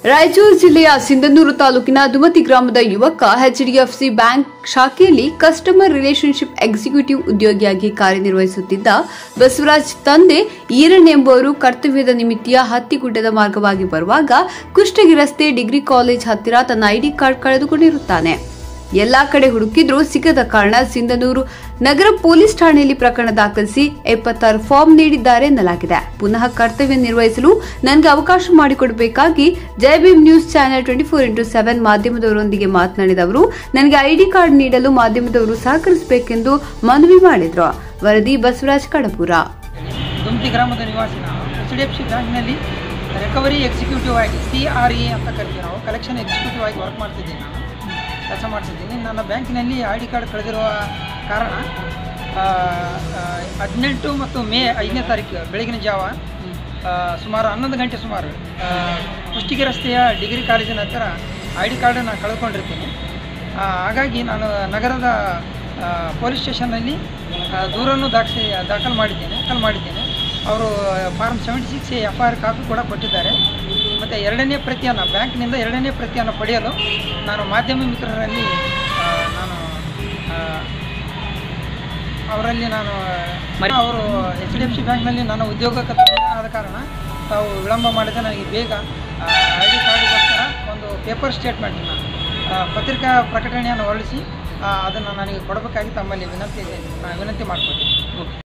ರಾಯಚೂರು ಜಿಲ್ಲೆಯ ಸಿಂಧನೂರು ತಾಲೂಕಿನ ದುಮತಿ ಗ್ರಾಮದ ಯುವಕ ಎಚ್ಡಿಎಫ್ಸಿ ಬ್ಯಾಂಕ್ ಶಾಖೆಯಲ್ಲಿ ಕಸ್ಟಮರ್ ರಿಲೇಶನ್ಶಿಪ್ ಎಕ್ಸಿಕ್ಯೂಟಿವ್ ಉದ್ಯೋಗಿಯಾಗಿ ಕಾರ್ಯನಿರ್ವಹಿಸುತ್ತಿದ್ದ ಬಸವರಾಜ್ ತಂದೆ ಈರಣ್ಣ ಎಂಬುವರು ಕರ್ತವ್ಯದ ನಿಮಿತ್ತ ಹತ್ತಿಗುಡ್ಡದ ಮಾರ್ಗವಾಗಿ ಬರುವಾಗ ಕುಷ್ಟಗಿ ರಸ್ತೆ ಡಿಗ್ರಿ ಕಾಲೇಜ್ ಹತ್ತಿರ ತನ್ನ ಐಡಿ ಕಾರ್ಡ್ ಕಳೆದುಕೊಂಡಿರುತ್ತಾನೆ ಎಲ್ಲಾ ಕಡೆ ಹುಡುಕಿದ್ರೂ ಸಿಗದ ಕಾರಣ ಸಿಂಧನೂರು ನಗರ ಪೊಲೀಸ್ ಠಾಣೆಯಲ್ಲಿ ಪ್ರಕರಣ ದಾಖಲಿಸಿ ಎಪ್ಪತ್ತಾರು ಫಾರ್ಮ್ ನೀಡಿದ್ದಾರೆ ಎನ್ನಲಾಗಿದೆ ಪುನಃ ಕರ್ತವ್ಯ ನಿರ್ವಹಿಸಲು ನನಗೆ ಅವಕಾಶ ಮಾಡಿಕೊಡಬೇಕಾಗಿ Jaibhim news channel twenty four into seven ಮಾಧ್ಯಮದವರೊಂದಿಗೆ ಮಾತನಾಡಿದ ಅವರು ನನಗೆ ಐಡಿ ಕಾರ್ಡ್ ನೀಡಲು ಮಾಧ್ಯಮದವರು ಸಹಕರಿಸಬೇಕೆಂದು ಮನವಿ ಮಾಡಿದ್ರು ವರದಿ ಬಸವರಾಜ್ ಕಡಪುರ ದುಮ್ತಿ ಗ್ರಾಮದ ನಿವಾಸಿ ನಾನು ಎಚ್ ಡಿ ಎಫ್ ಸಿ ಬ್ಯಾಂಕ್ನಲ್ಲಿ ರಿಕವರಿ ಎಕ್ಸಿಕ್ಯೂಟಿವ್ ಆಗಿ ಸಿ ಆರ್ ಇ ಅಂತ ಕರಿತೀವಿ ನಾವು ಕಲೆಕ್ಷನ್ ಎಕ್ಸಿಕ್ಯೂಟಿವ್ ಆಗಿ ವರ್ಕ್ ಮಾಡ್ತಿದ್ದೀನಿ ನಾನು ಕೆಲಸ ಮಾಡ್ತಿದ್ದೀನಿ ನನ್ನ ಬ್ಯಾಂಕಿನಲ್ಲಿ ಐ ಡಿ ಕಾರ್ಡ್ ಕಳೆದಿರುವ ಕಾರಣ ಆ, ಆ, ಹದಿನೆಂಟು ಮತ್ತು ಮೇ ಐದನೇ ತಾರೀಕು ಬೆಳಗಿನ ಜಾವ ಆ, ಸುಮಾರು ಹನ್ನೊಂದು ಗಂಟೆ ಸುಮಾರು ಆ, ಕುಷ್ಟಗಿ ರಸ್ತೆಯ ಡಿಗ್ರಿ ಕಾಲೇಜಿನ ಹತ್ತಿರ ಐ ಡಿ ಕಾರ್ಡನ್ನು ಕಳ್ಕೊಂಡಿರ್ತೀನಿ ಆ, ಹಾಗಾಗಿ ನಾನು ನಗರದ ಆ, ಪೊಲೀಸ್ ಸ್ಟೇಷನ್ನಲ್ಲಿ ಆ, ದೂರನ್ನು ದಾಖಲೆ ದಾಖಲು ಮಾಡಿದ್ದೇನೆ ದಾಖಲು ಮಾಡಿದ್ದೇನೆ ಅವರು form seventy six F I R copy ಕೂಡ ಕೊಟ್ಟಿದ್ದಾರೆ ಮತ್ತು ಎರಡನೇ ಪ್ರತಿಯನ್ನು ಬ್ಯಾಂಕ್ನಿಂದ ಎರಡನೇ ಪ್ರತಿಯನ್ನು ಪಡೆಯಲು ನಾನು ಮಾಧ್ಯಮ ಮಿತ್ರರಲ್ಲಿ ಆ, ನಾನು ಆ, ಅವರಲ್ಲಿ ನಾನು ಅವರು ಎಚ್ ಡಿ ಎಫ್ ಸಿ ಬ್ಯಾಂಕ್ನಲ್ಲಿ ನನ್ನ ಉದ್ಯೋಗ ಆದ ಕಾರಣ ತಾವು ವಿಳಂಬ ಮಾಡಿದ ನನಗೆ ಬೇಗ ಐ ಡಿ ಕಾರ್ಡ್ಗೋಸ್ಕರ ಒಂದು ಪೇಪರ್ ಸ್ಟೇಟ್ಮೆಂಟನ್ನು ಪತ್ರಿಕಾ ಪ್ರಕಟಣೆಯನ್ನು ಹೊರಡಿಸಿ ಅದನ್ನು ನನಗೆ ಕೊಡಬೇಕಾಗಿ ತಮ್ಮಲ್ಲಿ ವಿನಂತಿ ಇದೆ ಆ, ವಿನಂತಿ ಮಾಡ್ಕೊತೀನಿ